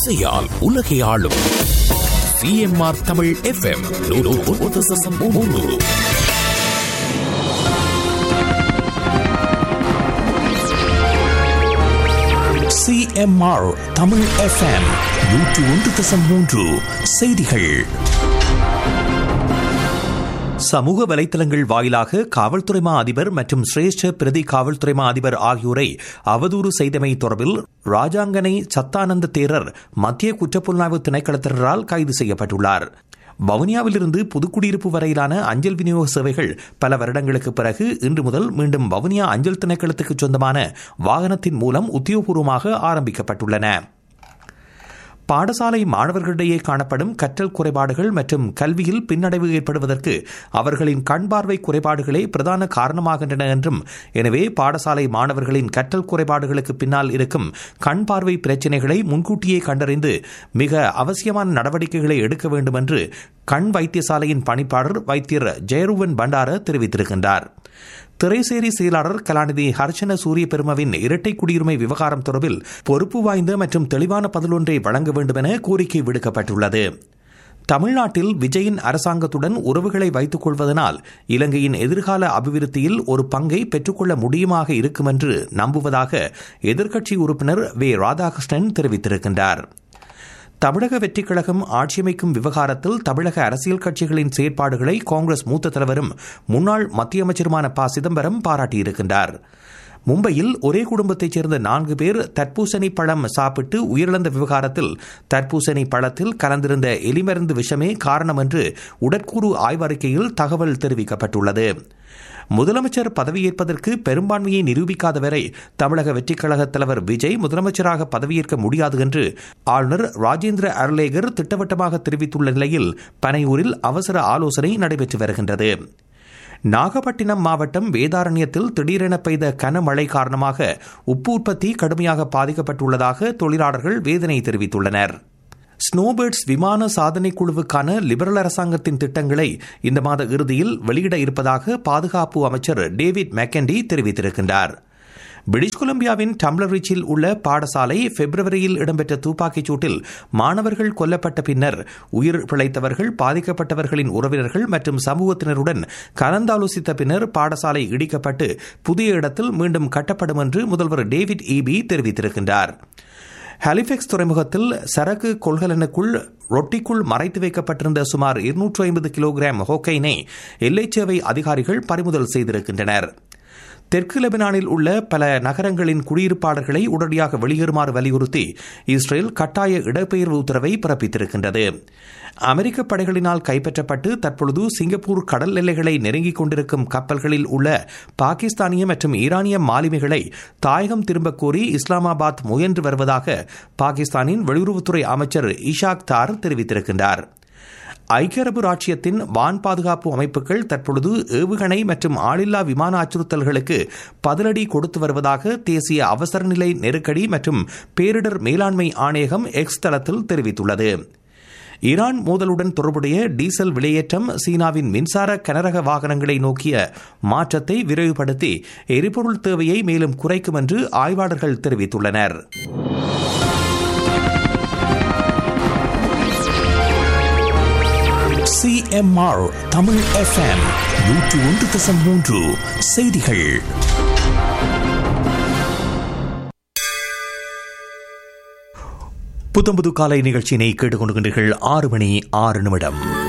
இசையால் உலகை ஆளும் CMR Tamil FM CMR Tamil FM நூற்று ஒன்று தசம் மூன்று செய்திகள் சமூக வலைதளங்கள் வாயிலாக காவல்துறை மா அதிபர் மற்றும் சிரேஷ்ட பிரதி காவல்துறை மா அதிபர் ஆகியோரை அவதூறு செய்தமை தொடர்பில் ராஜாங்கனை சத்தானந்த தேரர் மத்திய குற்றப்புலனாய்வு திணைக்களத்தினரால் கைது செய்யப்பட்டுள்ளார் வவுனியாவிலிருந்து புதுக்குடியிருப்பு வரையிலான அஞ்சல் விநியோக சேவைகள் பல வருடங்களுக்கு பிறகு இன்று முதல் மீண்டும் வவுனியா அஞ்சல் திணைக்களத்துக்கு சொந்தமான வாகனத்தின் மூலம் உத்தியோகபூர்வமாக ஆரம்பிக்கப்பட்டுள்ளன பாடசாலை மாணவர்களிடையே காணப்படும் கற்றல் குறைபாடுகள் மற்றும் கல்வியில் பின்னடைவு ஏற்படுவதற்கு அவர்களின் கண் பார்வை குறைபாடுகளே பிரதான காரணமாகின்றன என்றும் எனவே பாடசாலை மாணவர்களின் கற்றல் குறைபாடுகளுக்கு பின்னால் இருக்கும் கண் பார்வை பிரச்சினைகளை முன்கூட்டியே கண்டறிந்து மிக அவசியமான நடவடிக்கைகளை எடுக்க வேண்டும் என்று கண் வைத்தியசாலையின் பணிப்பாளர் வைத்தியர் ஜெயருவன் பண்டார தெரிவித்திருக்கின்றார் திரைசேரி செயலாளர் கலாநிதி ஹர்ஷன சூரிய பெருமவின் இரட்டை குடியுரிமை விவகாரம் தொடர்பில் பொறுப்பு வாய்ந்த மற்றும் தெளிவான பதிலொன்றை வழங்க வேண்டும் என கோரிக்கை விடுக்கப்பட்டுள்ளது தமிழ்நாட்டில் விஜயின் அரசாங்கத்துடன் உறவுகளை வைத்துக் கொள்வதனால் இலங்கையின் எதிர்கால அபிவிருத்தியில் ஒரு பங்கை பெற்றுக்கொள்ள முடியுமாக இருக்கும் என்று நம்புவதாக எதிர்க்கட்சி உறுப்பினர் வே ராதாகிருஷ்ணன் தெரிவித்திருக்கின்றார் தமிழக வெற்றிக் கழகம் ஆட்சியமைக்கும் விவகாரத்தில் தமிழக அரசியல் கட்சிகளின் செயற்பாடுகளை காங்கிரஸ் மூத்த தலைவரும் முன்னாள் மத்திய அமைச்சருமான ப சிதம்பரம் பாராட்டியிருக்கின்றார் மும்பையில் ஒரே குடும்பத்தைச் சேர்ந்த நான்கு பேர் தர்பூசணி பழம் சாப்பிட்டு உயிரிழந்த விவகாரத்தில் தர்பூசணி பழத்தில் கலந்திருந்த எலிமருந்து விஷமே காரணம் என்று உடற்கூறு ஆய்வறிக்கையில் தகவல் தெரிவிக்கப்பட்டுள்ளது முதலமைச்சர் பதவியேற்பதற்கு பெரும்பான்மையை நிரூபிக்காத வரை தமிழக வெற்றிக் கழக தலைவர் விஜய் முதலமைச்சராக பதவியேற்க முடியாது என்று ஆளுநர் ராஜேந்திர அர்லேகர் திட்டவட்டமாக தெரிவித்துள்ள நிலையில் பனையூரில் அவசர ஆலோசனை நடைபெற்று வருகின்றது நாகப்பட்டினம் மாவட்டம் வேதாரண்யத்தில் திடீரென பெய்த கனமழை காரணமாக உப்பு உற்பத்தி கடுமையாக பாதிக்கப்பட்டுள்ளதாக தொழிலாளர்கள் வேதனை தெரிவித்துள்ளனர் ஸ்னோபேர்ட்ஸ் விமான சாதனை குழுவுக்கான லிபரல் அரசாங்கத்தின் திட்டங்களை இந்த மாத இறுதியில் வெளியிட இருப்பதாக பாதுகாப்பு அமைச்சர் டேவிட் மெக்கண்டி தெரிவித்திருக்கின்றார் பிரிட்டிஷ் கொலம்பியாவின் டம்ளர் ரிச்சில் உள்ள பாடசாலை பிப்ரவரியில் இடம்பெற்ற துப்பாக்கிச் சூட்டில் மாணவர்கள் கொல்லப்பட்ட பின்னர் உயிர் பிழைத்தவர்கள் பாதிக்கப்பட்டவர்களின் உறவினர்கள் மற்றும் சமூகத்தினருடன் கலந்தாலோசித்த பின்னர் பாடசாலை இடிக்கப்பட்டு புதிய இடத்தில் மீண்டும் கட்டப்படும் என்று முதல்வர் டேவிட் ஈபி தெரிவித்திருக்கின்றார் ஹாலிஃபெக்ஸ் துறைமுகத்தில் சரக்கு கொள்கலனுக்குள் ரொட்டிக்குள் மறைத்து வைக்கப்பட்டிருந்த சுமார் இருநூற்று ஐம்பது கிலோகிராம் ஹோக்கைனை எல்லைச்சேவை அதிகாரிகள் பறிமுதல் செய்திருக்கின்றனர் தெற்கு லெபனானில் உள்ள பல நகரங்களின் குடியிருப்பாளர்களை உடனடியாக வெளியேறுமாறு வலியுறுத்தி இஸ்ரேல் கட்டாய இடப்பெயர்வு உத்தரவை பிறப்பித்திருக்கின்றது அமெரிக்க படைகளினால் கைப்பற்றப்பட்டு தற்பொழுது சிங்கப்பூர் கடல் எல்லைகளை நெருங்கிக் கொண்டிருக்கும் கப்பல்களில் உள்ள பாகிஸ்தானிய மற்றும் ஈரானிய மாலுமிகளை தாயகம் திரும்பக் கோரி இஸ்லாமாபாத் முயன்று வருவதாக பாகிஸ்தானின் வெளியுறவுத்துறை அமைச்சர் இஷாக் தார் தெரிவித்திருக்கின்றார் ஐக்கிய அரபு ராச்சியத்தின் வான் பாதுகாப்பு அமைப்புகள் தற்பொழுது ஏவுகணை மற்றும் ஆளில்லா விமான அச்சுறுத்தல்களுக்கு பதிலடி கொடுத்து வருவதாக தேசிய அவசரநிலை நெருக்கடி மற்றும் பேரிடர் மேலாண்மை ஆணையகம் எக்ஸ் தளத்தில் தெரிவித்துள்ளது ஈரான் மோதலுடன் தொடர்புடைய டீசல் விலையேற்றம் சீனாவின் மின்சார கனரக வாகனங்களை நோக்கிய மாற்றத்தை விரைவுபடுத்தி எரிபொருள் தேவையை மேலும் குறைக்கும் என்று ஆய்வாளர்கள் தெரிவித்துள்ளனர் சிஎம்ஆர் தமிழ் எஃப்எம் நூற்று ஒன்று தசம் மூன்று செய்திகள் புத்தம்புது காலை நிகழ்ச்சியினை கேட்டுக்கொண்டுகின்றீர்கள் ஆறு மணி ஆறு நிமிடம்